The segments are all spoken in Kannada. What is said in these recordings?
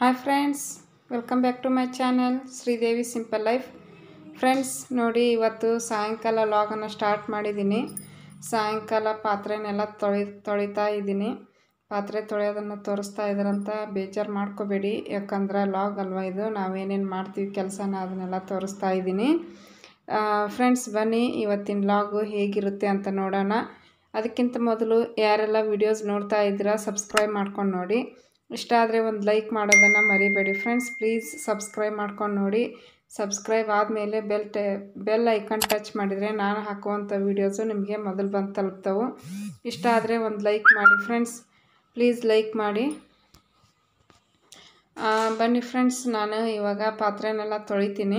hi friends welcome back to my channel Sridevi simple life friends ನೋಡಿ ಇವತ್ತು ಸಾಯಂಕಾಲ ಲಾಗನ್ನು ಸ್ಟಾರ್ಟ್ ಮಾಡಿದ್ದೀನಿ ಸಾಯಂಕಾಲ ಪಾತ್ರೆನೆಲ್ಲ ತೊಳಿ ತೊಳಿತಾ ಇದ್ದೀನಿ ಪಾತ್ರೆ ತೊಳೆಯೋದನ್ನು ತೋರಿಸ್ತಾ ಇದ್ದಾರಂತ ಬೇಜಾರು ಮಾಡ್ಕೋಬೇಡಿ ಯಾಕಂದ್ರೆ ಲಾಗ್ ಅಲ್ವಾ ಇದು ನಾವೇನೇನು ಮಾಡ್ತೀವಿ ಕೆಲಸನ ಅದನ್ನೆಲ್ಲ ತೋರಿಸ್ತಾ ಇದ್ದೀನಿ ಫ್ರೆಂಡ್ಸ್ ಬನ್ನಿ ಇವತ್ತಿನ ಲಾಗು ಹೇಗಿರುತ್ತೆ ಅಂತ ನೋಡೋಣ ಅದಕ್ಕಿಂತ ಮೊದಲು ಯಾರೆಲ್ಲ ವಿಡಿಯೋಸ್ ನೋಡ್ತಾ ಇದ್ದೀರಾ ಸಬ್ಸ್ಕ್ರೈಬ್ ಮಾಡ್ಕೊಂಡು ನೋಡಿ ಇಷ್ಟ ಆದರೆ ಒಂದು ಲೈಕ್ ಮಾಡೋದನ್ನು ಮರಿಬೇಡಿ ಫ್ರೆಂಡ್ಸ್ ಪ್ಲೀಸ್ ಸಬ್ಸ್ಕ್ರೈಬ್ ಮಾಡ್ಕೊಂಡು ನೋಡಿ ಸಬ್ಸ್ಕ್ರೈಬ್ ಆದಮೇಲೆ ಬೆಲ್ ಟೆ ಬೆಲ್ ಐಕನ್ ಟಚ್ ಮಾಡಿದರೆ ನಾನು ಹಾಕುವಂಥ ವೀಡಿಯೋಸು ನಿಮಗೆ ಮೊದಲು ಬಂದು ತಲುಪ್ತವೆ ಇಷ್ಟ ಆದರೆ ಒಂದು ಲೈಕ್ ಮಾಡಿ ಫ್ರೆಂಡ್ಸ್ ಪ್ಲೀಸ್ ಲೈಕ್ ಮಾಡಿ ಆ, ಬನ್ನಿ ಫ್ರೆಂಡ್ಸ್ ನಾನು ಇವಾಗ ಪಾತ್ರೆನೆಲ್ಲ ತೊಳಿತೀನಿ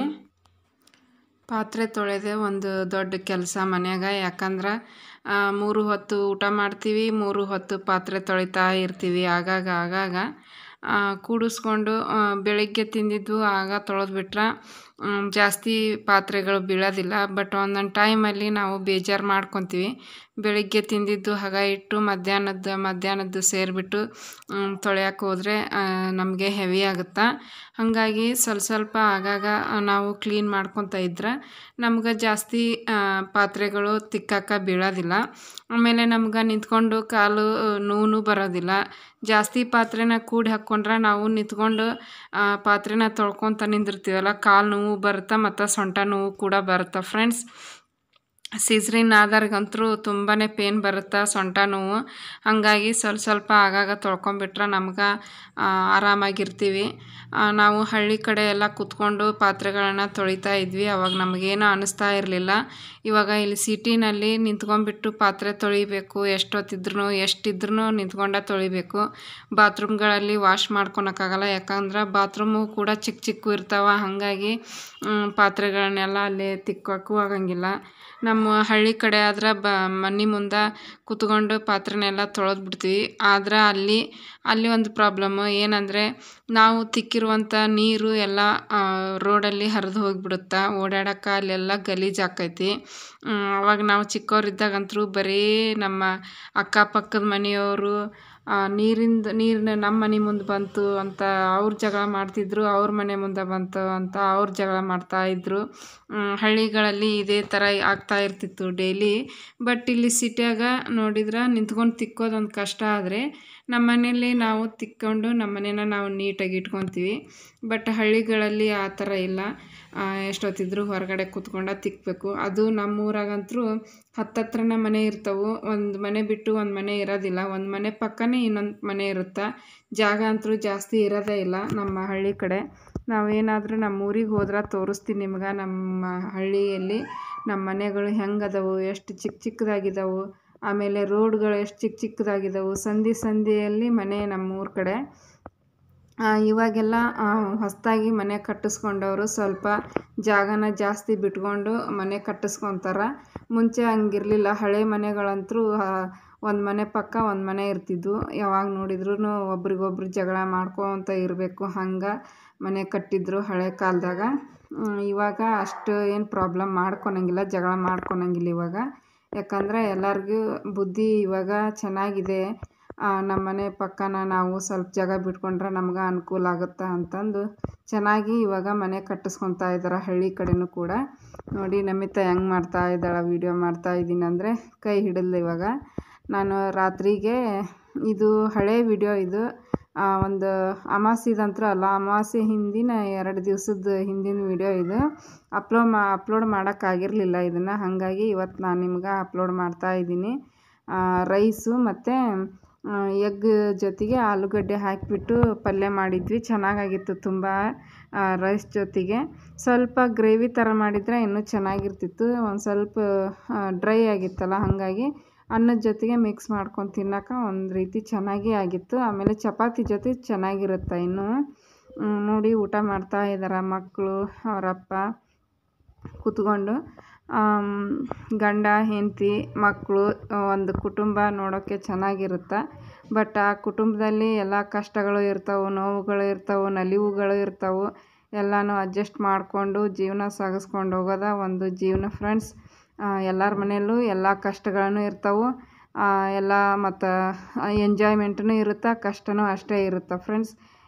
ಪಾತ್ರೆ ತೊಳೆದೆ ಒಂದು ದೊಡ್ಡ ಕೆಲಸ ಮನ್ಯಾಗ ಯಾಕಂದ್ರೆ ಆ, ಮೂರು ಹೊತ್ತು ಊಟ ಮಾಡ್ತೀವಿ ಮೂರು ಹೊತ್ತು ಪಾತ್ರೆ ತೊಳಿತಾ ಇರ್ತೀವಿ ಆಗಾಗ ಆಗಾಗ ಆ, ಕೂಡಿಸ್ಕೊಂಡು ಆ, ಬೆಳಿಗ್ಗೆ ತಿಂದಿದ್ದು ಆಗ ತೊಳೆದ್ಬಿಟ್ರೆ ಮ್, ಜಾಸ್ತಿ ಪಾತ್ರೆಗಳು ಬೀಳೋದಿಲ್ಲ ಬಟ್ ಒಂದೊಂದು ಟೈಮಲ್ಲಿ ನಾವು ಬೇಜಾರು ಮಾಡ್ಕೊತೀವಿ ಬೆಳಿಗ್ಗೆ ತಿಂದಿದ್ದು ಹಾಗ ಇಟ್ಟು ಮಧ್ಯಾಹ್ನದ್ದು ಮಧ್ಯಾಹ್ನದ್ದು ಸೇರಿಬಿಟ್ಟು ತೊಳೆಯೋಕೆ ಹೋದರೆ ನಮಗೆ ಹೆವಿ ಆಗುತ್ತಾ ಹಾಗಾಗಿ ಸ್ವಲ್ಪ ಸ್ವಲ್ಪ ಆಗಾಗ ನಾವು ಕ್ಲೀನ್ ಮಾಡ್ಕೊತ ಇದ್ರೆ ನಮ್ಗೆ ಜಾಸ್ತಿ ಆ, ಪಾತ್ರೆಗಳು ತಿಕ್ಕಾಕ ಬೀಳೋದಿಲ್ಲ ಆಮೇಲೆ ನಮ್ಗೆ ನಿಂತ್ಕೊಂಡು ಕಾಲು ನೋವು ಬರೋದಿಲ್ಲ ಜಾಸ್ತಿ ಪಾತ್ರೆನ ಕೂಡಿ ಹಾಕ್ಕೊಂಡ್ರೆ ನಾವು ನಿಂತ್ಕೊಂಡು ಆ, ಪಾತ್ರೆನ ತೊಳ್ಕೊತ ನಿಂದಿರ್ತೀವಲ್ಲ ಕಾಲು ನೋವು ಬರುತ್ತೆ ಮತ್ತು ಸೊಂಟ ನೋವು ಕೂಡ ಬರುತ್ತೆ ಫ್ರೆಂಡ್ಸ್ ಸೀಸ್ರಿನ್ ಆದಾರ್ಗಂತೂ ತುಂಬಾ ಪೇನ್ ಬರುತ್ತೆ ಸೊಂಟ ನೋವು ಹಾಗಾಗಿ ಸ್ವಲ್ಪ ಸ್ವಲ್ಪ ಆಗಾಗ ತೊಳ್ಕೊಂಬಿಟ್ರೆ ನಮ್ಗೆ ಆ, ಆರಾಮಾಗಿರ್ತೀವಿ ಆ, ನಾವು ಹಳ್ಳಿ ಕಡೆ ಎಲ್ಲ ಕೂತ್ಕೊಂಡು ಪಾತ್ರೆಗಳನ್ನು ತೊಳಿತಾ ಇದ್ವಿ ಅವಾಗ ನಮಗೇನು ಅನ್ನಿಸ್ತಾ ಇರಲಿಲ್ಲ ಇವಾಗ ಇಲ್ಲಿ ಸಿಟಿನಲ್ಲಿ ನಿಂತ್ಕೊಂಡ್ಬಿಟ್ಟು ಪಾತ್ರೆ ತೊಳಿಬೇಕು ಎಷ್ಟೊತ್ತಿದ್ರು ಎಷ್ಟಿದ್ರೂ ನಿಂತ್ಕೊಂಡ ತೊಳಿಬೇಕು ಬಾತ್ರೂಮ್ಗಳಲ್ಲಿ ವಾಶ್ ಮಾಡ್ಕೊಳಕ್ಕಾಗಲ್ಲ ಯಾಕಂದ್ರೆ ಬಾತ್ರೂಮು ಕೂಡ ಚಿಕ್ಕ ಚಿಕ್ಕ ಇರ್ತಾವೆ ಹಾಗಾಗಿ ಮ್, ಪಾತ್ರೆಗಳನ್ನೆಲ್ಲ ಅಲ್ಲಿ ತಿಕ್ಕೋಕ್ಕೂ ಆಗಂಗಿಲ್ಲ ನಮ್ಮ ಹಳ್ಳಿ ಕಡೆ ಆದ್ರೆ ಬ ಮನೆ ಮುಂದೆ ಕೂತ್ಕೊಂಡು ಪಾತ್ರೆನೆಲ್ಲ ತೊಳೆದು ಬಿಡ್ತೀವಿ ಆದ್ರೆ ಅಲ್ಲಿ ಅಲ್ಲಿ ಒಂದು ಪ್ರಾಬ್ಲಮ್ಮು ಏನಂದರೆ ನಾವು ತಿಕ್ಕಿರುವಂಥ ನೀರು ಎಲ್ಲ ರೋಡಲ್ಲಿ ಹರಿದು ಹೋಗಿಬಿಡುತ್ತೆ ಓಡಾಡೋಕೆ ಅಲ್ಲೆಲ್ಲ ಗಲೀಜು ಆಕೈತಿ ಮ್, ಅವಾಗ ನಾವು ಚಿಕ್ಕವರಿದ್ದಾಗಂತೂ ಬರೀ ನಮ್ಮ ಅಕ್ಕಪಕ್ಕದ ಮನೆಯವರು ಆ, ನೀರಿಂದ ನೀರಿನ ನಮ್ಮ ಮನೆ ಮುಂದೆ ಬಂತು ಅಂತ ಅವ್ರು ಜಗಳ ಮಾಡ್ತಿದ್ರು ಅವ್ರ ಮನೆ ಮುಂದೆ ಬಂತು ಅಂತ ಅವ್ರು ಜಗಳ ಮಾಡ್ತಾ ಇದ್ರು ಮ್, ಹಳ್ಳಿಗಳಲ್ಲಿ ಇದೇ ಥರ ಆಗ್ತಾ ಇರ್ತಿತ್ತು ಡೈಲಿ ಬಟ್ ಇಲ್ಲಿ ಸಿಟಿಯಾಗ ನೋಡಿದ್ರೆ ನಿಂತ್ಕೊಂಡು ತಿಕ್ಕೋದೊಂದು ಕಷ್ಟ ಆದರೆ ನಮ್ಮ ಮನೇಲಿ ನಾವು ತಿಕ್ಕೊಂಡು ನಮ್ಮ ಮನೇನ ನಾವು ನೀಟಾಗಿ ಇಟ್ಕೊತೀವಿ ಬಟ್ ಹಳ್ಳಿಗಳಲ್ಲಿ ಆ ಥರ ಇಲ್ಲ ಆ, ಎಷ್ಟೊತ್ತಿದ್ರು ಹೊರಗಡೆ ಕೂತ್ಕೊಂಡು ತಿಕ್ಕಬೇಕು ಅದು ನಮ್ಮೂರಾಗಂತೂ ಹತ್ತತ್ರನ ಮನೆ ಇರ್ತವೆ ಒಂದು ಮನೆ ಬಿಟ್ಟು ಒಂದು ಮನೆ ಇರೋದಿಲ್ಲ ಒಂದು ಮನೆ ಪಕ್ಕನೇ ಇನ್ನೊಂದು ಮನೆ ಇರುತ್ತೆ ಜಾಗ ಅಂತೂ ಜಾಸ್ತಿ ಇರೋದೇ ಇಲ್ಲ ನಮ್ಮ ಹಳ್ಳಿ ಕಡೆ ನಾವೇನಾದರೂ ನಮ್ಮ ಊರಿಗೆ ಹೋದ್ರೆ ತೋರಿಸ್ತೀನಿ ನಿಮ್ಗೆ ನಮ್ಮ ಹಳ್ಳಿಯಲ್ಲಿ ನಮ್ಮ ಮನೆಗಳು ಹೆಂಗೆ ಅದಾವು ಎಷ್ಟು ಚಿಕ್ಕ ಚಿಕ್ಕದಾಗಿದ್ದಾವೆ ಆಮೇಲೆ ರೋಡ್ಗಳು ಎಷ್ಟು ಚಿಕ್ಕ ಚಿಕ್ಕದಾಗಿದ್ದಾವೆ ಸಂಧಿ ಸಂಧಿಯಲ್ಲಿ ಮನೆ ನಮ್ಮ ಊರ ಕಡೆ ಆ, ಇವಾಗೆಲ್ಲ ಹೊಸದಾಗಿ ಮನೆ ಕಟ್ಟಿಸ್ಕೊಂಡವರು ಸ್ವಲ್ಪ ಜಾಗನ ಜಾಸ್ತಿ ಬಿಟ್ಕೊಂಡು ಮನೆ ಕಟ್ಟಿಸ್ಕೊತಾರೆ ಮುಂಚೆ ಹಂಗಿರಲಿಲ್ಲ ಹಳೆ ಮನೆಗಳಂತೂ ಒಂದು ಮನೆ ಪಕ್ಕ ಒಂದು ಮನೆ ಇರ್ತಿದ್ವು ಯಾವಾಗ ನೋಡಿದ್ರೂ ಒಬ್ರಿಗೊಬ್ರು ಜಗಳ ಮಾಡ್ಕೊತ ಇರಬೇಕು ಹಂಗೆ ಮನೆ ಕಟ್ಟಿದ್ರು ಹಳೆ ಕಾಲದಾಗ ಮ್, ಇವಾಗ ಅಷ್ಟು ಏನು ಪ್ರಾಬ್ಲಮ್ ಮಾಡ್ಕೊಳಂಗಿಲ್ಲ ಜಗಳ ಮಾಡ್ಕೊಳಂಗಿಲ್ಲ ಇವಾಗ ಯಾಕಂದರೆ ಎಲ್ಲರಿಗೂ ಬುದ್ಧಿ ಇವಾಗ ಚೆನ್ನಾಗಿದೆ ಆ, ನಮ್ಮ ಮನೆ ಪಕ್ಕನ ನಾವು ಸ್ವಲ್ಪ ಜಾಗ ಬಿಟ್ಕೊಂಡ್ರೆ ನಮ್ಗೆ ಅನುಕೂಲ ಆಗುತ್ತೆ ಅಂತಂದು ಚೆನ್ನಾಗಿ ಇವಾಗ ಮನೆ ಕಟ್ಟಿಸ್ಕೊತಾ ಇದ್ದಾರೆ ಹಳ್ಳಿ ಕಡೆನೂ ಕೂಡ ನೋಡಿ ನಮಿತ ಹೆಂಗೆ ಮಾಡ್ತಾ ಇದ್ದಾಳೆ ವೀಡಿಯೋ ಮಾಡ್ತಾ ಇದ್ದೀನಿ ಅಂದರೆ ಕೈ ಹಿಡಿದ್ಲು ಇವಾಗ ನಾನು ರಾತ್ರಿಗೆ ಇದು ಹಳೆ ವಿಡಿಯೋ ಇದು ಆ, ಒಂದು ಅಮಾಸಿದಂತ್ರ ಅಲ್ಲ ಅಮಾವಾಸ್ಯೆ ಹಿಂದಿನ ಎರಡು ದಿವಸದ ಹಿಂದಿನ ವಿಡಿಯೋ ಇದು ಅಪ್ಲೋಡ್ ಮಾ ಅಪ್ಲೋಡ್ ಮಾಡೋಕ್ಕಾಗಿರಲಿಲ್ಲ ಇದನ್ನು ಹಾಗಾಗಿ ಇವತ್ತು ನಾನು ನಿಮ್ಗೆ ಅಪ್ಲೋಡ್ ಮಾಡ್ತಾ ಇದ್ದೀನಿ ರೈಸು ಮತ್ತು ಎಗ್ ಜೊತೆಗೆ ಆಲೂಗಡ್ಡೆ ಹಾಕಿಬಿಟ್ಟು ಪಲ್ಯ ಮಾಡಿದ್ವಿ ಚೆನ್ನಾಗಾಗಿತ್ತು ತುಂಬ ರೈಸ್ ಜೊತೆಗೆ ಸ್ವಲ್ಪ ಗ್ರೇವಿ ಥರ ಮಾಡಿದರೆ ಇನ್ನೂ ಚೆನ್ನಾಗಿರ್ತಿತ್ತು ಒಂದು ಸ್ವಲ್ಪ ಡ್ರೈ ಆಗಿತ್ತಲ್ಲ ಹಾಗಾಗಿ ಅನ್ನದ ಜೊತೆಗೆ ಮಿಕ್ಸ್ ಮಾಡ್ಕೊಂಡು ತಿನ್ನೋಕೆ ಒಂದು ರೀತಿ ಚೆನ್ನಾಗೇ ಆಗಿತ್ತು ಆಮೇಲೆ ಚಪಾತಿ ಜೊತೆ ಚೆನ್ನಾಗಿರುತ್ತೆ ಇನ್ನು ಮ್, ನೋಡಿ ಊಟ ಮಾಡ್ತಾ ಇದ್ದಾರೆ ಮಕ್ಕಳು ಅವರಪ್ಪ ಕೂತ್ಕೊಂಡು ಆಮ್, ಗಂಡ ಹೆಂಡತಿ ಮಕ್ಕಳು ಒಂದು ಕುಟುಂಬ ನೋಡೋಕ್ಕೆ ಚೆನ್ನಾಗಿರುತ್ತೆ ಬಟ್ ಆ ಕುಟುಂಬದಲ್ಲಿ ಎಲ್ಲ ಕಷ್ಟಗಳು ಇರ್ತಾವೆ ನೋವುಗಳು ಇರ್ತಾವೆ ನಲಿವುಗಳು ಇರ್ತಾವೆ ಎಲ್ಲನೂ ಅಡ್ಜಸ್ಟ್ ಮಾಡಿಕೊಂಡು ಜೀವನ ಸಾಗಿಸ್ಕೊಂಡು ಹೋಗೋದ ಒಂದು ಜೀವನ ಫ್ರೆಂಡ್ಸ್ ಎಲ್ಲರ ಮನೆಯಲ್ಲೂ ಎಲ್ಲ ಕಷ್ಟಗಳನ್ನು ಇರ್ತಾವೆ ಎಲ್ಲ ಮತ್ತು ಎಂಜಾಯ್ಮೆಂಟೂ ಇರುತ್ತೆ ಕಷ್ಟನೂ ಅಷ್ಟೇ ಇರುತ್ತೆ ಫ್ರೆಂಡ್ಸ್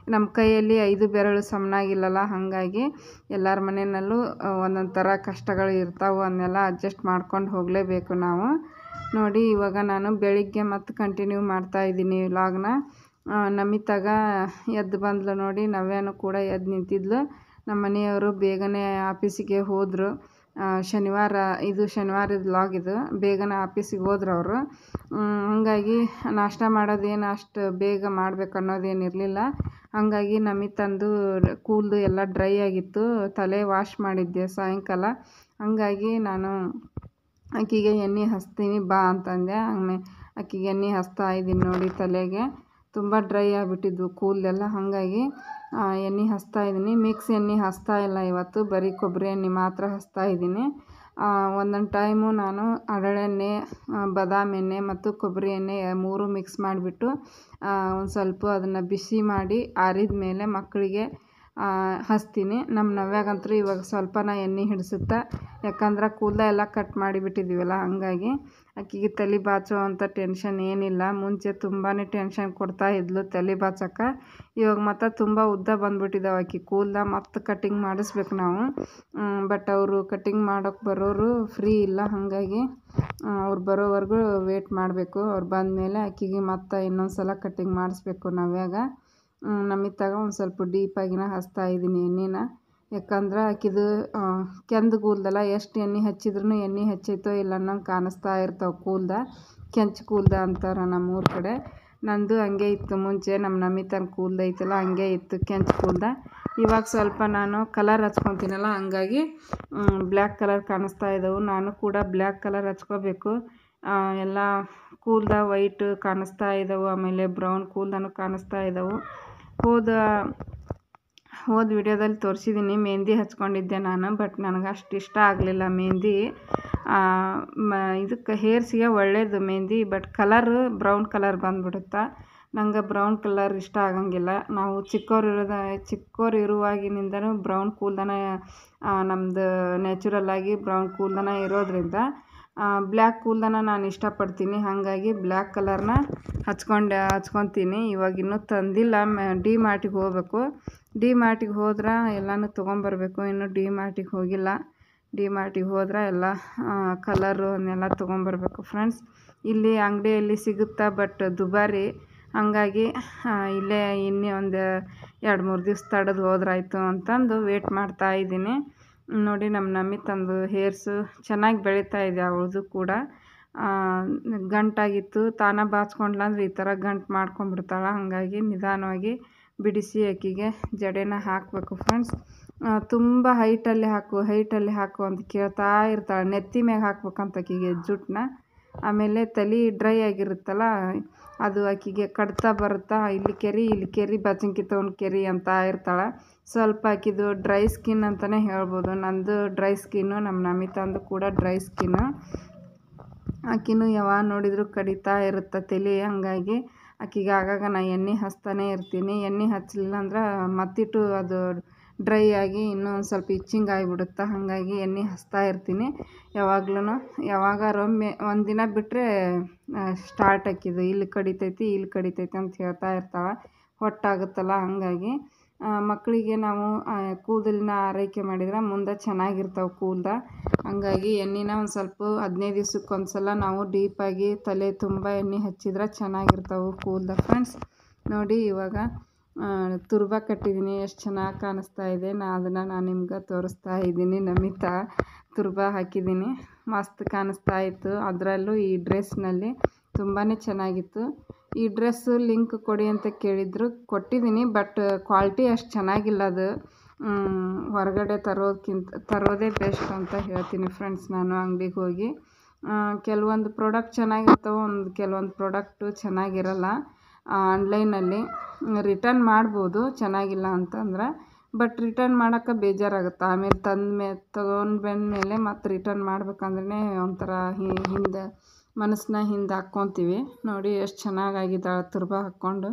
ನಮ್ಮ ಕೈಯಲ್ಲಿ ಐದು ಬೆರಳು ಸಮನಾಗಿಲ್ಲಲ್ಲ ಹಾಗಾಗಿ ಎಲ್ಲರ ಮನೆಯಲ್ಲೂ ಒಂದೊಂದು ಥರ ಕಷ್ಟಗಳು ಇರ್ತಾವೆ ಅವನ್ನೆಲ್ಲ ಅಡ್ಜಸ್ಟ್ ಮಾಡ್ಕೊಂಡು ಹೋಗಲೇಬೇಕು ನಾವು ನೋಡಿ ಇವಾಗ ನಾನು ಬೆಳಿಗ್ಗೆ ಮತ್ತು ಕಂಟಿನ್ಯೂ ಮಾಡ್ತಾಯಿದ್ದೀನಿ ವ್ಲಾಗ್ನ ನಮಿತಾಗ ಎದ್ದು ಬಂದ್ಲು ನೋಡಿ ನವ್ಯಾನು ಕೂಡ ಎದ್ದು ನಿಂತಿದ್ಲು ನಮ್ಮ ಮನೆಯವರು ಬೇಗನೆ ಆಫೀಸಿಗೆ ಹೋದರು ಶನಿವಾರ ಇದು ಶನಿವಾರದ ವ್ಲಾಗ್ ಇದು ಬೇಗನೆ ಆಫೀಸಿಗೆ ಹೋದ್ರು ಅವರು ಹಾಗಾಗಿ ನಾಷ್ಟ ಮಾಡೋದೇನು ಅಷ್ಟು ಬೇಗ ಮಾಡ್ಬೇಕು ಅನ್ನೋದೇನಿರಲಿಲ್ಲ ಹಾಗಾಗಿ ನಮಿತಂದು ಕೂದಲು ಎಲ್ಲ ಡ್ರೈ ಆಗಿತ್ತು ತಲೆ ವಾಶ್ ಮಾಡಿದ್ದೆ ಸಾಯಂಕಾಲ ಹಾಗಾಗಿ ನಾನು ಆಕೆಗೆ ಎಣ್ಣೆ ಹಚ್ತೀನಿ ಬಾ ಅಂತಂದೆ ಆಮೇಲೆ ಆಕೆಗೆ ಎಣ್ಣೆ ಹಚ್ತಾ ಇದ್ದೀನಿ ನೋಡಿ ತಲೆಗೆ ತುಂಬ ಡ್ರೈ ಆಗಿಬಿಟ್ಟಿದ್ವು ಕೂದಲೆಲ್ಲ ಹಾಗಾಗಿ ಎಣ್ಣೆ ಹಚ್ತಾ ಇದ್ದೀನಿ ಮಿಕ್ಸ್ ಎಣ್ಣೆ ಹಚ್ತಾ ಇಲ್ಲ ಇವತ್ತು ಬರೀ ಕೊಬ್ಬರಿ ಎಣ್ಣೆ ಮಾತ್ರ ಹಚ್ತಾ ಇದ್ದೀನಿ ಒಂದೊಂದು ಟೈಮು ನಾನು ಹರಳೆಣ್ಣೆ ಬಾದಾಮಿ ಎಣ್ಣೆ ಮತ್ತು ಕೊಬ್ಬರಿ ಎಣ್ಣೆ ಮೂರು ಮಿಕ್ಸ್ ಮಾಡಿಬಿಟ್ಟು ಒಂದು ಸ್ವಲ್ಪ ಅದನ್ನು ಬಿಸಿ ಮಾಡಿ ಆರಿದ ಮೇಲೆ ಮಕ್ಕಳಿಗೆ ಹಚ್ತೀನಿ ನಮ್ಮ ನವ್ಯಾಗಂತೂ ಇವಾಗ ಸ್ವಲ್ಪನ ಎಣ್ಣೆ ಹಿಡಿಸುತ್ತೆ ಯಾಕಂದ್ರೆ ಕೂದಲ ಎಲ್ಲ ಕಟ್ ಮಾಡಿಬಿಟ್ಟಿದ್ದೀವಲ್ಲ ಹಾಗಾಗಿ ಆಕೆಗೆ ತಲೆ ಬಾಚೋ ಅಂಥ ಟೆನ್ಷನ್ ಏನಿಲ್ಲ ಮುಂಚೆ ತುಂಬಾ ಟೆನ್ಷನ್ ಕೊಡ್ತಾ ಇದ್ಲು ತಲೆ ಬಾಚಕ್ಕೆ ಇವಾಗ ಮತ್ತು ತುಂಬ ಉದ್ದ ಬಂದ್ಬಿಟ್ಟಿದ್ದಾವೆ ಆಕೆ ಕೂದಲ ಮತ್ತು ಕಟ್ಟಿಂಗ್ ಮಾಡಿಸ್ಬೇಕು ನಾವು ಬಟ್ ಅವರು ಕಟ್ಟಿಂಗ್ ಮಾಡೋಕ್ಕೆ ಬರೋರು ಫ್ರೀ ಇಲ್ಲ ಹಾಗಾಗಿ ಅವ್ರು ಬರೋವರೆಗೂ ವೇಟ್ ಮಾಡಬೇಕು ಅವ್ರು ಬಂದಮೇಲೆ ಆಕೆಗೆ ಮತ್ತೆ ಇನ್ನೊಂದು ಸಲ ಕಟ್ಟಿಂಗ್ ಮಾಡಿಸ್ಬೇಕು ನವ್ಯಾಗ ನಮಿತಾಗ ಒಂದು ಸ್ವಲ್ಪ ಡೀಪಾಗಿನ ಹಚ್ತಾ ಇದ್ದೀನಿ ಎಣ್ಣೆನ ಯಾಕಂದ್ರೆ ಆಕಿದು ಕೆಂದು ಕೂದಲಲ್ಲ ಎಷ್ಟು ಎಣ್ಣೆ ಹಚ್ಚಿದ್ರೂ ಎಣ್ಣೆ ಹಚ್ಚೈತೋ ಇಲ್ಲ ಅನ್ನಂಗೆ ಕಾಣಿಸ್ತಾ ಇರ್ತಾವೆ ಕೂದಲ ಕೆಂಚು ಕೂದಲ ಅಂತಾರೆ ನಮ್ಮೂರ ಕಡೆ ನಂದು ಹಂಗೆ ಇತ್ತು ಮುಂಚೆ ನಮ್ಮ ನಮಿತನ ಕೂದಲು ಐತಲ್ಲ ಹಂಗೆ ಇತ್ತು ಕೆಂಚು ಕೂದಲ ಇವಾಗ ಸ್ವಲ್ಪ ನಾನು ಕಲರ್ ಹಚ್ಕೊತೀನಲ್ಲ ಹಂಗಾಗಿ ಬ್ಲ್ಯಾಕ್ ಕಲರ್ ಕಾಣಿಸ್ತಾ ಇದ್ದವು ನಾನು ಕೂಡ ಬ್ಲ್ಯಾಕ್ ಕಲರ್ ಹಚ್ಕೋಬೇಕು ಎಲ್ಲ ಕೂದಲ ವೈಟ್ ಕಾಣಿಸ್ತಾ ಇದ್ದವು ಆಮೇಲೆ ಬ್ರೌನ್ ಕೂದಲೂ ಕಾಣಿಸ್ತಾ ಇದ್ದವು ಹೋದ ಹೋದ ವಿಡಿಯೋದಲ್ಲಿ ತೋರಿಸಿದ್ದೀನಿ ಮೆಹಂದಿ ಹಚ್ಕೊಂಡಿದ್ದೆ ನಾನು ಬಟ್ ನನಗೆ ಅಷ್ಟು ಇಷ್ಟ ಆಗಲಿಲ್ಲ ಮೆಹಂದಿ ಮ ಇದಕ್ಕೆ ಹೇರ್ಸಿಗೆ ಒಳ್ಳೆಯದು mehndi but colour brown colour ಬಂದ್ಬಿಡುತ್ತೆ ನಂಗೆ ಬ್ರೌನ್ ಕಲರ್ ಇಷ್ಟ ಆಗಂಗಿಲ್ಲ ನಾವು ಚಿಕ್ಕವ್ರು ಇರೋದ ಚಿಕ್ಕವ್ರು ಇರುವಾಗಿನಿಂದನೂ ಬ್ರೌನ್ ಕೂದಲನ ನಮ್ಮದು ನ್ಯಾಚುರಲ್ಲಾಗಿ ಬ್ರೌನ್ ಕೂದಲನ ಇರೋದರಿಂದ ಬ್ಲ್ಯಾಕ್ ಕೂದಲನ ನಾನು ಇಷ್ಟಪಡ್ತೀನಿ ಹಾಗಾಗಿ ಬ್ಲ್ಯಾಕ್ ಕಲರ್ನ ಹಚ್ಕೊಂಡು ಹಚ್ಕೊತೀನಿ ಇವಾಗ ಇನ್ನೂ ತಂದಿಲ್ಲ ಡಿ ಮಾರ್ಟಿಗೆ ಹೋಗ್ಬೇಕು ಡಿ ಮಾರ್ಟಿಗೆ ಹೋದ್ರೆ ಎಲ್ಲನೂ ತೊಗೊಂಬರ್ಬೇಕು ಇನ್ನೂ ಡಿ ಮಾರ್ಟಿಗೆ ಹೋಗಿಲ್ಲ ಡಿ ಮಾರ್ಟಿಗೆ ಹೋದ್ರೆ ಎಲ್ಲ ಕಲರು ಅದನ್ನೆಲ್ಲ ತೊಗೊಂಬರ್ಬೇಕು ಫ್ರೆಂಡ್ಸ್ ಇಲ್ಲಿ ಅಂಗಡಿಯಲ್ಲಿ ಸಿಗುತ್ತಾ ಬಟ್ ದುಬಾರಿ ಹಾಗಾಗಿ ಇಲ್ಲೇ ಇನ್ನೇ ಒಂದು ಎರಡು ಮೂರು ದಿವ್ಸ ತಡೆದು ಹೋದ್ರಾಯ್ತು ಅಂತಂದು ವೇಟ್ ಮಾಡ್ತಾ ಇದ್ದೀನಿ ನೋಡಿ ನಮ್ಮ ನಮಿತಂದು ಹೇರ್ಸು ಚೆನ್ನಾಗಿ ಬೆಳೀತಾ ಇದೆ ಅವಳದು ಕೂಡ ಗಂಟಾಗಿತ್ತು ತಾನ ಬಾಚ್ಕೊಂಡ್ಲ ಅಂದ್ರೆ ಈ ಥರ ಗಂಟು ಮಾಡ್ಕೊಂಡ್ಬಿಡ್ತಾಳೆ ಹಾಗಾಗಿ ನಿಧಾನವಾಗಿ ಬಿಡಿಸಿ ಆಕೆಗೆ ಜಡೆನ ಹಾಕಬೇಕು ಫ್ರೆಂಡ್ಸ್ ತುಂಬ ಹೈಟಲ್ಲಿ ಹಾಕು ಹೈಟಲ್ಲಿ ಹಾಕು ಅಂತ ಕೇಳ್ತಾ ಇರ್ತಾಳೆ ನೆತ್ತಿ ಮ್ಯಾಗ ಹಾಕ್ಬೇಕಂತ ಆಕೆಗೆ ಜುಟ್ಟನ್ನ ಆಮೇಲೆ ತಲೆ ಡ್ರೈ ಆಗಿರುತ್ತಲ್ಲ ಅದು ಆಕೆಗೆ ಕಡ್ತಾ ಬರುತ್ತಾ ಇಲ್ಲಿ ಕೆರಿ ಇಲ್ಲಿ ಕೆರಿ ಬಚಂಕಿ ತೊಗೊಂಡು ಕೆರಿ ಅಂತ ಇರ್ತಾಳೆ ಸ್ವಲ್ಪ ಆಕಿದು ಡ್ರೈ ಸ್ಕಿನ್ ಅಂತಲೇ ಹೇಳ್ಬೋದು ನಂದು ಡ್ರೈ ಸ್ಕಿನ್ನು ನಮ್ಮ ನಮಿತಾಂದು ಕೂಡ ಡ್ರೈ ಸ್ಕಿನ್ನು ಆಕಿನೂ ಯಾವಾಗ ನೋಡಿದರೂ ಕಡಿತಾ ಇರುತ್ತೆ ತಲೆ ಹಾಗಾಗಿ ಆಕಿಗೆ ಆಗಾಗ ನಾ ಎಣ್ಣೆ ಹಚ್ತಾನೇ ಇರ್ತೀನಿ ಎಣ್ಣೆ ಹಚ್ಚಲಿಲ್ಲ ಅಂದ್ರೆ ಮತ್ತಿಟ್ಟು ಅದು ಡ್ರೈ ಆಗಿ ಇನ್ನೂ ಒಂದು ಸ್ವಲ್ಪ ಇಚ್ಚಿಂಗ್ ಆಗಿಬಿಡುತ್ತೆ ಹಾಗಾಗಿ ಎಣ್ಣೆ ಹಚ್ತಾ ಇರ್ತೀನಿ ಯಾವಾಗ್ಲೂ ಯಾವಾಗಾರೊಮ್ಮೆ ಒಂದು ದಿನ ಬಿಟ್ಟರೆ ಸ್ಟಾರ್ಟ್ ಆಕಿದು ಇಲ್ಲಿ ಕಡಿತೈತಿ ಇಲ್ಲಿ ಕಡಿತೈತಿ ಅಂತ ಹೇಳ್ತಾ ಇರ್ತಾಳೆ ಹೊಟ್ಟಾಗುತ್ತಲ್ಲ ಹಾಗಾಗಿ ಮಕ್ಕಳಿಗೆ ನಾವು ಕೂದಲಿನ ಆರೈಕೆ ಮಾಡಿದ್ರೆ ಮುಂದೆ ಚೆನ್ನಾಗಿರ್ತಾವೆ ಕೂದಲ ಹಾಗಾಗಿ ಎಣ್ಣೆನ ಒಂದು ಸ್ವಲ್ಪ ಹದಿನೈದು ದಿವ್ಸಕ್ಕೆ ಒಂದು ಸಲ ನಾವು ಡೀಪಾಗಿ ತಲೆ ತುಂಬ ಎಣ್ಣೆ ಹಚ್ಚಿದ್ರೆ ಚೆನ್ನಾಗಿರ್ತಾವೆ ಕೂದಲ ಫ್ರೆಂಡ್ಸ್ ನೋಡಿ ಇವಾಗ ತುರ್ಬ ಕಟ್ಟಿದ್ದೀನಿ ಎಷ್ಟು ಚೆನ್ನಾಗಿ ಕಾಣಿಸ್ತಾ ಇದೆ ನಾ ಅದನ್ನು ನಾನು ನಿಮ್ಗೆ ತೋರಿಸ್ತಾ ಇದ್ದೀನಿ ನಮಿತಾ ತುರ್ಬ ಹಾಕಿದ್ದೀನಿ ಮಸ್ತ್ ಕಾಣಿಸ್ತಾ ಇತ್ತು ಅದರಲ್ಲೂ ಈ ಡ್ರೆಸ್ನಲ್ಲಿ ತುಂಬಾ ಚೆನ್ನಾಗಿತ್ತು ಈ ಡ್ರೆಸ್ಸು ಲಿಂಕ್ ಕೊಡಿ ಅಂತ ಕೇಳಿದ್ರು ಕೊಟ್ಟಿದ್ದೀನಿ ಬಟ್ ಕ್ವಾಲಿಟಿ ಅಷ್ಟು ಚೆನ್ನಾಗಿಲ್ಲ ಅದು ಹೊರಗಡೆ ತರೋದಕ್ಕಿಂತ ತರೋದೇ ಬೆಸ್ಟ್ ಅಂತ ಹೇಳ್ತೀನಿ ಫ್ರೆಂಡ್ಸ್ ನಾನು ಅಂಗಡಿಗೆ ಹೋಗಿ ಕೆಲವೊಂದು ಪ್ರಾಡಕ್ಟ್ ಚೆನ್ನಾಗಿರ್ತವೆ ಒಂದು ಕೆಲವೊಂದು ಪ್ರಾಡಕ್ಟು ಚೆನ್ನಾಗಿರಲ್ಲ ಆನ್ಲೈನಲ್ಲಿ ರಿಟರ್ನ್ ಮಾಡ್ಬೋದು ಚೆನ್ನಾಗಿಲ್ಲ ಅಂತಂದ್ರೆ ಬಟ್ ರಿಟರ್ನ್ ಮಾಡೋಕೆ ಬೇಜಾರಾಗುತ್ತೆ ಆಮೇಲೆ ತಂದ ಮೇ ತೊಗೊಂಡು ಬಂದಮೇಲೆ ಮತ್ತು ರಿಟರ್ನ್ ಮಾಡ್ಬೇಕಂದ್ರೆ ಒಂಥರ ಹಿಂದೆ ಮನಸ್ಸನ್ನ ಹಿಂದೆ ಹಾಕ್ಕೊತೀವಿ ನೋಡಿ ಎಷ್ಟು ಚೆನ್ನಾಗಾಗಿದ್ದಾಳೆ ತುರ್ಬ ಹಾಕ್ಕೊಂಡು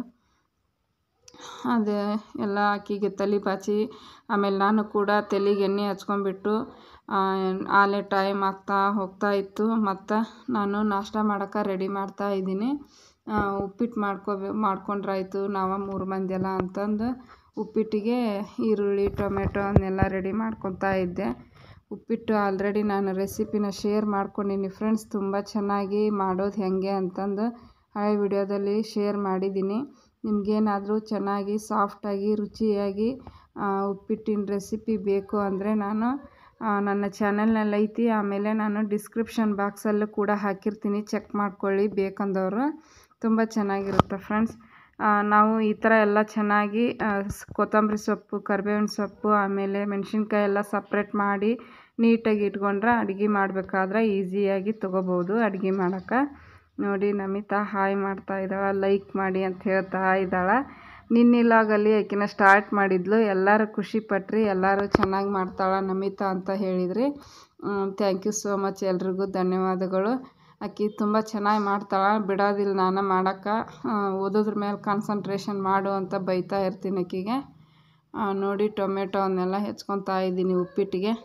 ಅದೇ ಎಲ್ಲ ಆಕೆಗೆ ತಲೆ ಬಾಚಿ ಆಮೇಲೆ ನಾನು ಕೂಡ ತಲೆಗೆ ಎಣ್ಣೆ ಹಚ್ಕೊಂಡ್ಬಿಟ್ಟು ಆಲೆ ಟೈಮ್ ಆಗ್ತಾ ಹೋಗ್ತಾ ಇತ್ತು ಮತ್ತು ನಾನು ನಾಷ್ಟ ಮಾಡೋಕೆ ರೆಡಿ ಮಾಡ್ತಾ ಇದ್ದೀನಿ ಉಪ್ಪಿಟ್ಟು ಮಾಡ್ಕೋಬೇ ಮಾಡ್ಕೊಂಡ್ರಾಯ್ತು ನಾವು ಮೂರು ಮಂದಿ ಎಲ್ಲ ಅಂತಂದು ಉಪ್ಪಿಟ್ಟಿಗೆ ಈರುಳ್ಳಿ ಟೊಮೆಟೊ ಅವನ್ನೆಲ್ಲ ರೆಡಿ ಮಾಡ್ಕೊತಾ ಇದ್ದೆ ಉಪ್ಪಿಟ್ಟು ಆಲ್ರೆಡಿ ನಾನು ರೆಸಿಪಿನ ಶೇರ್ ಮಾಡ್ಕೊಂಡೀನಿ ಫ್ರೆಂಡ್ಸ್ ತುಂಬ ಚೆನ್ನಾಗಿ ಮಾಡೋದು ಹೇಗೆ ಅಂತಂದು ಹಳೆ ವಿಡಿಯೋದಲ್ಲಿ ಶೇರ್ ಮಾಡಿದ್ದೀನಿ ನಿಮಗೇನಾದರೂ ಚೆನ್ನಾಗಿ ಸಾಫ್ಟಾಗಿ ರುಚಿಯಾಗಿ ಉಪ್ಪಿಟ್ಟಿನ ರೆಸಿಪಿ ಬೇಕು ಅಂದರೆ ನಾನು ನನ್ನ ಚಾನಲ್ನಲ್ಲಿ ಐತಿ ಆಮೇಲೆ ನಾನು ಡಿಸ್ಕ್ರಿಪ್ಷನ್ ಬಾಕ್ಸಲ್ಲೂ ಕೂಡ ಹಾಕಿರ್ತೀನಿ ಚೆಕ್ ಮಾಡ್ಕೊಳ್ಳಿ ಬೇಕಂದವರು ತುಂಬ ಚೆನ್ನಾಗಿರುತ್ತೆ ಫ್ರೆಂಡ್ಸ್ ನಾವು ಈ ಥರ ಎಲ್ಲ ಚೆನ್ನಾಗಿ ಕೊತ್ತಂಬರಿ ಸೊಪ್ಪು ಕರಿಬೇವಿನ ಸೊಪ್ಪು ಆಮೇಲೆ ಮೆಣಸಿನ್ಕಾಯಿ ಎಲ್ಲ ಸಪ್ರೇಟ್ ಮಾಡಿ ನೀಟಾಗಿ ಇಟ್ಕೊಂಡ್ರೆ ಅಡುಗೆ ಮಾಡಬೇಕಾದ್ರೆ ಈಸಿಯಾಗಿ ತೊಗೋಬೋದು ಅಡುಗೆ ಮಾಡೋಕೆ ನೋಡಿ ನಮಿತಾ ಹಾಯ್ ಮಾಡ್ತಾ ಇದ್ದಾಳೆ ಲೈಕ್ ಮಾಡಿ ಅಂತ ಹೇಳ್ತಾ ಇದ್ದಾಳೆ ನಿನ್ನಿಲಾಗಲ್ಲಿ ಆಕಿನ ಸ್ಟಾರ್ಟ್ ಮಾಡಿದ್ಲು ಎಲ್ಲರೂ ಖುಷಿ ಪಟ್ರಿ ಎಲ್ಲರೂ ಚೆನ್ನಾಗಿ ಮಾಡ್ತಾಳೆ ನಮಿತಾ ಅಂತ ಹೇಳಿದ್ರಿ ಥ್ಯಾಂಕ್ ಯು ಸೋ ಮಚ್ ಎಲ್ರಿಗೂ ಧನ್ಯವಾದಗಳು ಆಕಿ ತುಂಬ ಚೆನ್ನಾಗಿ ಮಾಡ್ತಾಳೆ ಬಿಡೋದಿಲ್ಲ ನಾನು ಮಾಡೋಕ್ಕೆ ಓದೋದ್ರ ಮೇಲೆ ಕಾನ್ಸಂಟ್ರೇಷನ್ ಮಾಡು ಅಂತ ಬೈತಾ ಇರ್ತೀನಿ ಆಕಿಗೆ ನೋಡಿ ಟೊಮೆಟೊ ಅವನ್ನೆಲ್ಲ ಹೆಚ್ಕೊತಾ ಇದ್ದೀನಿ ಉಪ್ಪಿಟ್ಟಿಗೆ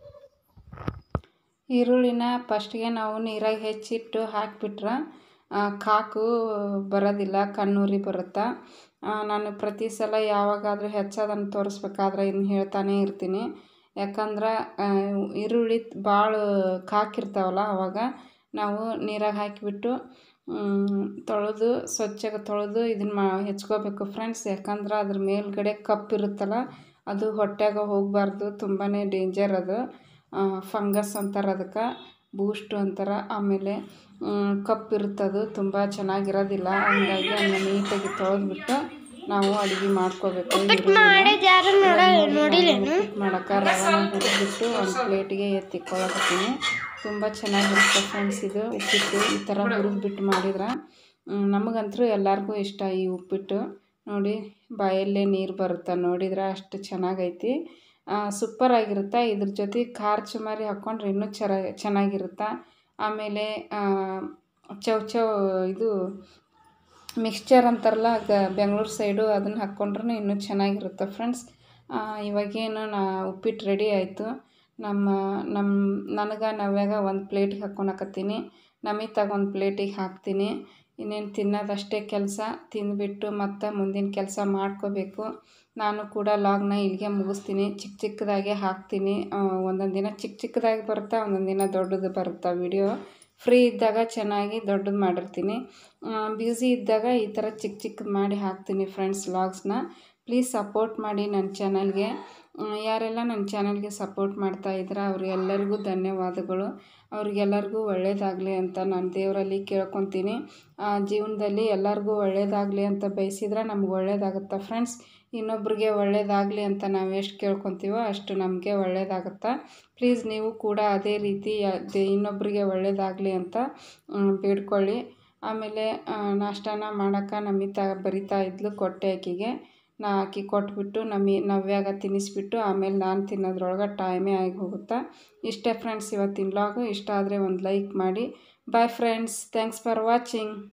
ಈರುಳ್ಳಿನ ಫಸ್ಟಿಗೆ ನಾವು ನೀರಾಗಿ ಹೆಚ್ಚಿಟ್ಟು ಹಾಕಿಬಿಟ್ರೆ ಕಾಕು ಬರೋದಿಲ್ಲ ಕಣ್ಣೂರಿ ಬರುತ್ತೆ ನಾನು ಪ್ರತಿ ಸಲ ಯಾವಾಗಾದರೂ ಹೆಚ್ಚೋದನ್ನು ತೋರಿಸ್ಬೇಕಾದ್ರೆ ಇದನ್ನ ಹೇಳ್ತಾನೆ ಇರ್ತೀನಿ ಯಾಕಂದ್ರೆ ಈರುಳ್ಳಿ ಭಾಳ ಕಾಕಿರ್ತಾವಲ್ಲ ಅವಾಗ ನಾವು ನೀರಾಗ ಹಾಕಿಬಿಟ್ಟು ತೊಳೆದು ಸ್ವಚ್ಛಗೆ ತೊಳೆದು ಇದನ್ನು ಮಾ ಹೆಚ್ಕೋಬೇಕು ಫ್ರೆಂಡ್ಸ್ ಯಾಕಂದ್ರೆ ಅದ್ರ ಮೇಲ್ಗಡೆ ಕಪ್ಪು ಇರುತ್ತಲ್ಲ ಅದು ಹೊಟ್ಟೆಗೆ ಹೋಗಬಾರ್ದು ತುಂಬಾ ಡೇಂಜರ್ ಅದು ಫಂಗಸ್ ಅಂತಾರೆ ಅದಕ್ಕೆ ಬೂಸ್ಟು ಅಂತಾರೆ ಆಮೇಲೆ ಕಪ್ಪು ಇರುತ್ತದು ತುಂಬ ಚೆನ್ನಾಗಿರೋದಿಲ್ಲ ಹಂಗಾಗಿ ಅದನ್ನ ನೀಟಾಗಿ ತೊಳೆದ್ಬಿಟ್ಟು ನಾವು ಅಡುಗೆ ಮಾಡ್ಕೋಬೇಕು ಮಾಡೋಕೆ ರವಾನ ಹುರಿದ್ಬಿಟ್ಟು ಒಂದು ಪ್ಲೇಟಿಗೆ ಎತ್ತಿಕ್ಕೊಳಕತ್ತೀನಿ ತುಂಬ ಚೆನ್ನಾಗಿರುತ್ತೆ ಫ್ರೆಂಡ್ಸ್ ಇದು ಉಪ್ಪಿಟ್ಟು ಈ ಥರ ಹುರಿದ್ಬಿಟ್ಟು ಮಾಡಿದ್ರೆ ನಮಗಂತೂ ಎಲ್ಲರಿಗೂ ಇಷ್ಟ ಈ ಉಪ್ಪಿಟ್ಟು ನೋಡಿ ಬಾಯಲ್ಲೇ ನೀರು ಬರುತ್ತೆ ನೋಡಿದ್ರೆ ಅಷ್ಟು ಚೆನ್ನಾಗೈತಿ ಸೂಪರ್ ಆಗಿರುತ್ತೆ ಇದ್ರ ಜೊತೆ ಖಾರ ಚುಮರಿ ಹಾಕ್ಕೊಂಡ್ರೆ ಇನ್ನೂ ಚೆರ ಚೆನ್ನಾಗಿರುತ್ತೆ ಆಮೇಲೆ ಚೌ ಚೌ ಇದು ಮಿಕ್ಸ್ಚರ್ ಅಂತಾರಲ್ಲ ಗ ಬೆಂಗಳೂರು ಸೈಡು ಅದನ್ನು ಹಾಕ್ಕೊಂಡ್ರೂ ಇನ್ನೂ ಚೆನ್ನಾಗಿರುತ್ತೆ ಫ್ರೆಂಡ್ಸ್ ಇವಾಗೇನು ನಾ ಉಪ್ಪಿಟ್ಟು ರೆಡಿ ಆಯಿತು ನಮ್ಮ ನಮ್ಮ ನನಗೆ ನವ್ಯಾಗ ಒಂದು ಪ್ಲೇಟಿಗೆ ಹಾಕ್ಕೊಳಕತ್ತೀನಿ ನಮಿತಾಗ ಒಂದು ಪ್ಲೇಟಿಗೆ ಹಾಕ್ತೀನಿ ಇನ್ನೇನು ತಿನ್ನೋದಷ್ಟೇ ಕೆಲಸ ತಿಂದುಬಿಟ್ಟು ಮತ್ತು ಮುಂದಿನ ಕೆಲಸ ಮಾಡ್ಕೋಬೇಕು ನಾನು ಕೂಡ ಲಾಗ್ನ ಇಲ್ಲಿಗೆ ಮುಗಿಸ್ತೀನಿ ಚಿಕ್ಕ ಚಿಕ್ಕದಾಗೆ ಹಾಕ್ತೀನಿ ಒಂದೊಂದು ದಿನ ಚಿಕ್ಕ ಚಿಕ್ಕದಾಗಿ ಬರುತ್ತೆ ಒಂದೊಂದು ದಿನ ದೊಡ್ಡದು ಬರುತ್ತೆ ವಿಡಿಯೋ ಫ್ರೀ ಇದ್ದಾಗ ಚೆನ್ನಾಗಿ ದೊಡ್ಡದು ಮಾಡಿರ್ತೀನಿ ಬ್ಯುಸಿ ಇದ್ದಾಗ ಈ ಥರ ಚಿಕ್ಕ ಚಿಕ್ಕದು ಮಾಡಿ ಹಾಕ್ತೀನಿ ಫ್ರೆಂಡ್ಸ್ ವ್ಲಾಗ್ಸ್ನ ಪ್ಲೀಸ್ ಸಪೋರ್ಟ್ ಮಾಡಿ ನನ್ನ ಚಾನಲ್ಗೆ ಯಾರೆಲ್ಲ ನನ್ನ ಚಾನಲ್ಗೆ ಸಪೋರ್ಟ್ ಮಾಡ್ತಾ ಇದ್ದೀರ ಅವ್ರಿಗೆಲ್ಲರಿಗೂ ಧನ್ಯವಾದಗಳು ಅವ್ರಿಗೆಲ್ಲರಿಗೂ ಒಳ್ಳೆಯದಾಗಲಿ ಅಂತ ನಾನು ದೇವರಲ್ಲಿ ಕೇಳ್ಕೊತೀನಿ ಜೀವನದಲ್ಲಿ ಎಲ್ಲರಿಗೂ ಒಳ್ಳೆಯದಾಗಲಿ ಅಂತ ಬಯಸಿದ್ರೆ ನಮ್ಗೆ ಒಳ್ಳೆಯದಾಗುತ್ತೆ ಫ್ರೆಂಡ್ಸ್ ಇನ್ನೊಬ್ರಿಗೆ ಒಳ್ಳೆಯದಾಗಲಿ ಅಂತ ನಾವು ಎಷ್ಟು ಕೇಳ್ಕೊತೀವೋ ಅಷ್ಟು ನಮಗೆ ಒಳ್ಳೆಯದಾಗುತ್ತೆ ಪ್ಲೀಸ್ ನೀವು ಕೂಡ ಅದೇ ರೀತಿ ಇನ್ನೊಬ್ಬರಿಗೆ ಒಳ್ಳೆಯದಾಗಲಿ ಅಂತ ಬೇಡ್ಕೊಳ್ಳಿ ಆಮೇಲೆ ನಾಷ್ಟಾನ ಮಾಡೋಕೆ ನಮಿತಾ ಬರಿತಾ ಇದ್ಲು ಕೊಟ್ಟೆ ಆಕಿಗೆ ನಾ ಆಕಿ ಕೊಟ್ಬಿಟ್ಟು ನಮಿ ನವ್ಯಾಗ ತಿನ್ನಿಸ್ಬಿಟ್ಟು ಆಮೇಲೆ ನಾನು ತಿನ್ನೋದ್ರೊಳಗೆ ಟೈಮೇ ಆಗಿ ಹೋಗುತ್ತೆ ಇಷ್ಟೇ ಫ್ರೆಂಡ್ಸ್ ಇವತ್ತಿನ ಲಾಗು ಇಷ್ಟ ಆದರೆ ಒಂದು ಲೈಕ್ ಮಾಡಿ bye friends thanks for watching